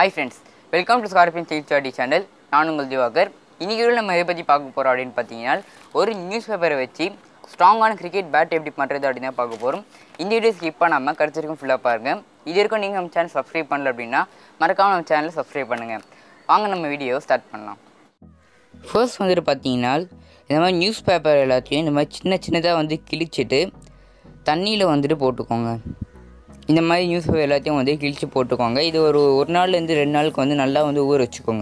hi friends welcome to ஸ்கார்பின் தீர்ச்சாடி channel நான் உங்கள் திவாகர் இன்னைக்கு வீடியோல நம்ம எதை பற்றி பார்க்க போகிறோம் அப்படின்னு பார்த்தீங்கன்னா ஒரு நியூஸ் பேப்பரை வச்சு ஸ்ட்ராங்கான கிரிக்கெட் பேட் எப்படி பண்ணுறது அப்படின்னு தான் பார்க்க போகிறோம் இந்த வீடியோ ஸ்கிப் பண்ணாமல் கடைசி வரைக்கும் ஃபுல்லாக பாருங்க இது வரைக்கும் நீங்கள் நம்ம சேனல் சப்ஸ்கிரைப் பண்ணல அப்படின்னா மறக்காம நம்ம சேனலை சப்ஸ்கிரைப் பண்ணுங்கள் வாங்க நம்ம வீடியோ ஸ்டார்ட் பண்ணலாம் ஃபர்ஸ்ட் வந்துட்டு பார்த்தீங்கன்னா இந்த மாதிரி நியூஸ் பேப்பர் எல்லாத்தையும் இந்த மாதிரி சின்ன சின்னதாக வந்து கிழிச்சிட்டு தண்ணியில் வந்துட்டு போட்டுக்கோங்க இந்த மாதிரி நியூஸ் பேப்பர் எல்லாத்தையும் வந்து கிழிச்சு போட்டுக்கோங்க இது ஒரு ஒரு நாள்லேருந்து ரெண்டு நாளுக்கு வந்து நல்லா வந்து ஊற வச்சுக்கோங்க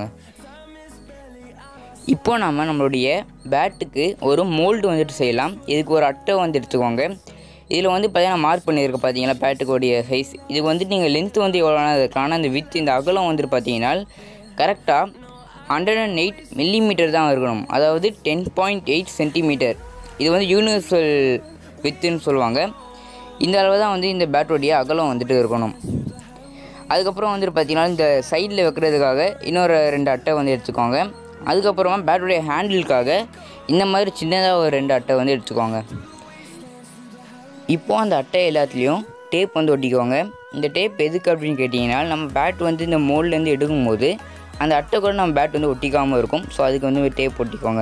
இப்போ நம்ம நம்மளுடைய பேட்டுக்கு ஒரு மோல்டு வந்துட்டு செய்யலாம் இதுக்கு ஒரு அட்டை வந்து எடுத்துக்கோங்க இதில் வந்து பார்த்தீங்கன்னா மார்க் பண்ணியிருக்கு பார்த்தீங்களா பேட்டுக்குடைய சைஸ் இதுக்கு வந்துட்டு நீங்கள் லென்த் வந்து எவ்வளோ வேணால் இருக்கலாம் ஆனால் இந்த வித் இந்த அகலம் வந்துட்டு பார்த்தீங்கன்னா கரெக்டாக ஹண்ட்ரட் அண்ட் எயிட் மில்லிமீட்டர் தான் இருக்கணும் அதாவது டென் பாயிண்ட் எயிட் சென்டிமீட்டர் இது வந்து யூனிவர்சல் வித்துன்னு சொல்லுவாங்க இந்த அளவு தான் வந்து இந்த பேட்டோடைய அகலம் வந்துட்டு இருக்கணும் அதுக்கப்புறம் வந்துட்டு பார்த்தீங்கன்னா இந்த சைடில் வைக்கிறதுக்காக இன்னொரு ரெண்டு அட்டை வந்து எடுத்துக்கோங்க அதுக்கப்புறமா பேட்டோடைய ஹேண்டிலுக்காக இந்த மாதிரி சின்னதாக ஒரு ரெண்டு அட்டை வந்து எடுத்துக்கோங்க இப்போது அந்த அட்டை எல்லாத்துலேயும் டேப் வந்து ஒட்டிக்கோங்க இந்த டேப் எதுக்கு அப்படின்னு கேட்டிங்கன்னா நம்ம பேட் வந்து இந்த மோல்ட்லேருந்து எடுக்கும்போது அந்த அட்டை கூட நம்ம பேட் வந்து ஒட்டிக்காமல் இருக்கும் ஸோ அதுக்கு வந்து டேப் ஒட்டிக்கோங்க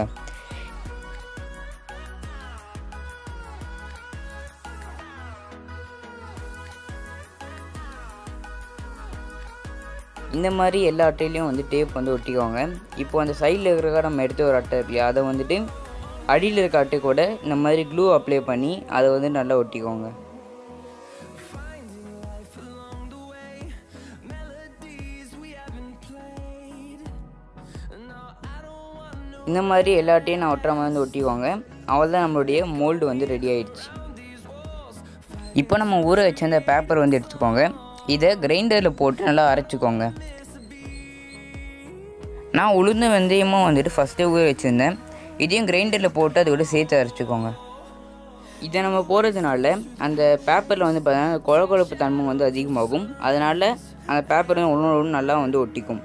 இந்த மாதிரி எல்லா அட்டையிலையும் வந்து டேப் வந்து ஒட்டிக்கோங்க இப்போ அந்த சைடில் இருக்கிற நம்ம எடுத்த ஒரு அட்டை இருக்கு அதை வந்துட்டு அடியில் இருக்க அட்டை கூட இந்த மாதிரி க்ளூ அப்ளை பண்ணி அதை வந்து நல்லா ஒட்டிக்கோங்க இந்த மாதிரி எல்லாட்டையும் நான் ஒட்டுற மாதிரி வந்து ஒட்டிக்கோங்க அவள் தான் நம்மளுடைய மோல்டு வந்து ரெடி ஆயிடுச்சு இப்போ நம்ம ஊற வச்ச அந்த பேப்பர் வந்து எடுத்துக்கோங்க இதை கிரைண்டரில் போட்டு நல்லா அரைச்சிக்கோங்க நான் உளுந்து வெந்தயமும் வந்துட்டு ஃபஸ்ட்டே ஊற வச்சுருந்தேன் இதையும் கிரைண்டரில் போட்டு அது கூட சேர்த்து அரைச்சிக்கோங்க இதை நம்ம போடுறதுனால அந்த பேப்பரில் வந்து பார்த்தீங்கன்னா கொழ கொழப்பு தன்மை வந்து அதிகமாகும் அதனால் அந்த பேப்பர் வந்து ஒன்று ஒன்று நல்லா வந்து ஒட்டிக்கும்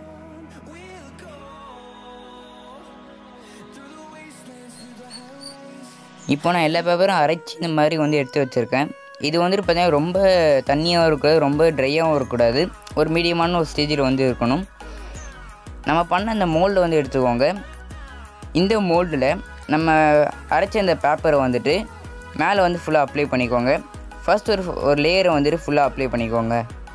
இப்போ நான் எல்லா பேப்பரும் அரைச்சி இந்த மாதிரி வந்து எடுத்து வச்சுருக்கேன் இது வந்துட்டு பார்த்தீங்கன்னா ரொம்ப தண்ணியாகவும் இருக்கக்கூடாது ரொம்ப ட்ரையாகவும் இருக்கக்கூடாது ஒரு மீடியமான ஒரு ஸ்டேஜில் வந்து இருக்கணும் நம்ம பண்ண அந்த மோல்டு வந்து எடுத்துக்கோங்க இந்த மோல்டில் நம்ம அரைச்ச அந்த பேப்பரை வந்துட்டு மேலே வந்து ஃபுல்லாக அப்ளை பண்ணிக்கோங்க ஃபர்ஸ்ட் ஒரு ஒரு லேயரை வந்துட்டு ஃபுல்லாக அப்ளை பண்ணிக்கோங்க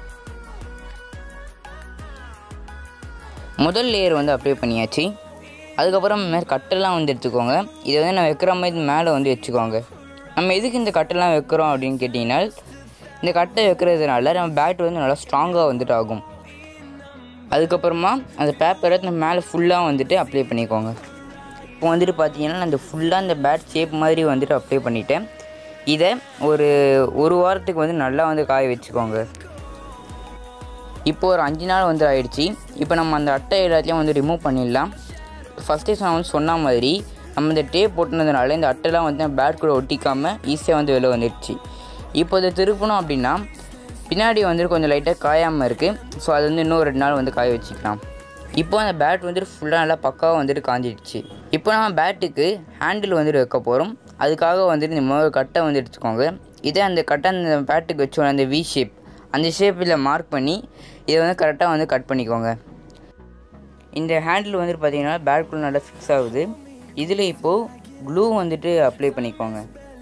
முதல் லேயர் வந்து அப்ளை பண்ணியாச்சு அதுக்கப்புறம் இந்த மாதிரி கட்டெல்லாம் வந்து எடுத்துக்கோங்க இதை வந்து நான் வைக்கிற மாதிரி மேலே வந்து வச்சுக்கோங்க நம்ம எதுக்கு இந்த கட்டெல்லாம் வைக்கிறோம் அப்படின்னு கேட்டிங்கன்னா இந்த கட்டை வைக்கிறதுனால நம்ம பேட் வந்து நல்லா ஸ்ட்ராங்காக வந்துட்டு ஆகும் அதுக்கப்புறமா அந்த பேப்பரை நம்ம மேலே ஃபுல்லாக வந்துட்டு அப்ளை பண்ணிக்கோங்க இப்போ வந்துட்டு பார்த்தீங்கன்னா நான் இந்த ஃபுல்லாக இந்த பேட் ஷேப் மாதிரி வந்துட்டு அப்ளை பண்ணிட்டேன் இதை ஒரு ஒரு வாரத்துக்கு வந்து நல்லா வந்து காய வச்சுக்கோங்க இப்போ ஒரு அஞ்சு நாள் வந்து ஆயிடுச்சு இப்போ நம்ம அந்த அட்டை எல்லாத்தையும் வந்து ரிமூவ் பண்ணிடலாம் ஃபஸ்ட்டே நான் வந்து சொன்ன மாதிரி நம்ம இந்த டேப் போட்டுனதுனால இந்த அட்டைலாம் வந்து பேட் கூட ஒட்டிக்காமல் ஈஸியாக வந்து வெளில வந்துடுச்சு இப்போ இதை திருப்பணும் அப்படின்னா பின்னாடி வந்துட்டு கொஞ்சம் லைட்டாக காயாமல் இருக்குது ஸோ அது வந்து இன்னும் ரெண்டு நாள் வந்து காய வச்சுக்கலாம் இப்போ அந்த பேட் வந்துட்டு ஃபுல்லாக நல்லா பக்காவாக வந்துட்டு காஞ்சிடுச்சு இப்போ நம்ம பேட்டுக்கு ஹேண்டில் வந்துட்டு வைக்க போகிறோம் அதுக்காக வந்துட்டு இந்த மாதிரி கட்டை வந்து எடுத்துக்கோங்க இதே அந்த கட்டை அந்த பேட்டுக்கு வச்சோம் அந்த வி ஷேப் அந்த ஷேப்பில் மார்க் பண்ணி இதை வந்து கரெக்டாக வந்து கட் பண்ணிக்கோங்க இந்த ஹேண்டில் வந்துட்டு பார்த்தீங்கன்னா பேட்குள்ளே நல்லா ஃபிக்ஸ் ஆகுது இதில் இப்போது க்ளூ வந்துட்டு அப்ளை பண்ணிக்கோங்க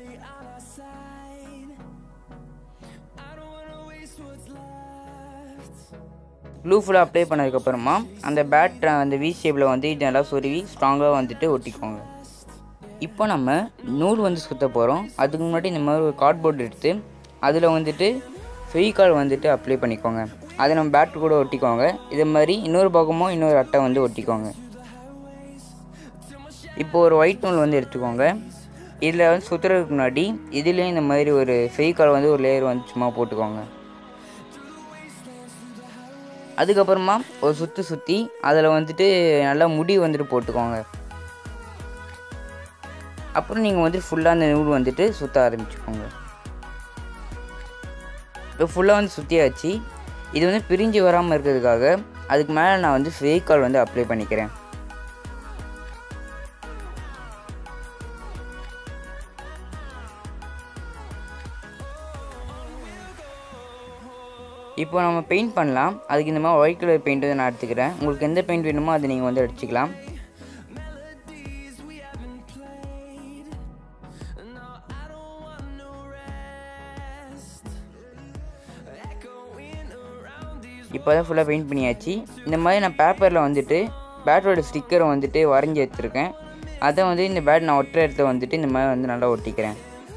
க்ளூ ஃபுல்லாக அப்ளை பண்ணதுக்கப்புறமா அந்த பேட் அந்த வி ஷேப்பில் வந்து இது நல்லா சொருவி ஸ்ட்ராங்காக வந்துட்டு ஒட்டிக்கோங்க இப்போ நம்ம நூல் வந்து சுற்ற போகிறோம் அதுக்கு முன்னாடி இந்த மாதிரி ஒரு கார்ட்போர்ட் எடுத்து அதில் வந்துட்டு ஃபெவிகால் வந்துட்டு அப்ளை பண்ணிக்கோங்க அதை நம்ம பேட் கூட ஒட்டிக்கோங்க இது மாதிரி இன்னொரு பக்கமும் இன்னொரு அட்டை வந்து ஒட்டிக்கோங்க இப்போ ஒரு ஒயிட் நூல் வந்து எடுத்துக்கோங்க இதில் வந்து சுற்றுறதுக்கு முன்னாடி இதுலேயும் இந்த மாதிரி ஒரு ஃபெவிகால் வந்து ஒரு லேயர் வந்து சும்மா போட்டுக்கோங்க அதுக்கப்புறமா ஒரு சுற்றி சுற்றி அதில் வந்துட்டு நல்லா முடி வந்துட்டு போட்டுக்கோங்க அப்புறம் நீங்கள் வந்துட்டு ஃபுல்லாக அந்த நூல் வந்துட்டு சுற்ற ஆரம்பிச்சுக்கோங்க இப்போ ஃபுல்லாக வந்து சுற்றியாச்சு இது வந்து பிரிஞ்சு வராமல் இருக்கிறதுக்காக அதுக்கு மேலே நான் வந்து ஃபேக்கால் வந்து அப்ளை பண்ணிக்கிறேன் இப்போ நம்ம பெயிண்ட் பண்ணலாம் அதுக்கு இந்த மாதிரி ஒயிட் கலர் பெயிண்ட் வந்து நான் எடுத்துக்கிறேன் உங்களுக்கு எந்த பெயிண்ட் வேணுமோ அதை நீங்கள் வந்து அடிச்சுக்கலாம் இப்போ தான் ஃபுல்லாக பெயிண்ட் பண்ணியாச்சு இந்த மாதிரி நான் பேப்பரில் வந்துட்டு பேட்டோட ஸ்டிக்கரை வந்துட்டு வரைஞ்சி எடுத்துருக்கேன் அதை வந்து இந்த பேட் நான் ஒட்டுற இடத்த வந்துட்டு இந்த மாதிரி வந்து நல்லா ஒட்டிக்கிறேன்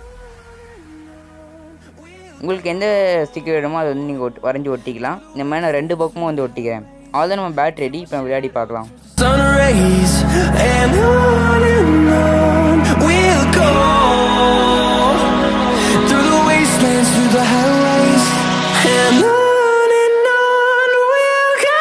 உங்களுக்கு எந்த ஸ்டிக்கர் வேணுமோ அதை வந்து நீங்கள் ஒட்டி வரைஞ்சி ஒட்டிக்கலாம் இந்த மாதிரி நான் ரெண்டு பக்கமும் வந்து ஒட்டிக்கிறேன் அவ்வளோதான் நம்ம பேட் ரெடி இப்போ விளையாடி பார்க்கலாம் sun rays and on and on we'll go through the wastelands through the highways and on and on we'll go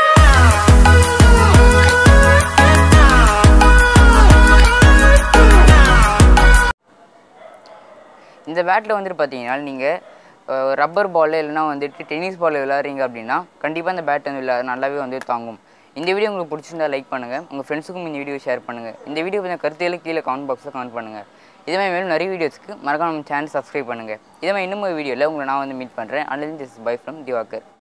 இந்த பேட்டில் வந்துட்டு பார்த்தீங்கன்னா நீங்கள் ரப்பர் பால் இல்லைனா வந்துட்டு டென்னிஸ் பால் விளையாடுறீங்க அப்படின்னா கண்டிப்பாக இந்த பேட் வந்து விளையா நல்லாவே வந்து தாங்கும் இந்த வீடியோ உங்களுக்கு பிடிச்சிருந்தா லைக் பண்ணுங்கள் உங்கள் ஃப்ரெண்ட்ஸுக்கும் இந்த வீடியோ ஷேர் பண்ணுங்கள் இந்த வீடியோ பற்றின கருத்துக்களை கீழே கமெண்ட் பாக்ஸில் கமெண்ட் பண்ணுங்கள் இதே மாதிரி மேலும் நிறைய வீடியோஸ்க்கு மறக்காம நம்ம சேனல் சப்ஸ்கிரைப் பண்ணுங்கள் இதே மாதிரி இன்னும் ஒரு வீடியோவில் உங்களை நான் வந்து மீட் பண்ணுறேன் and this bye from Diwakar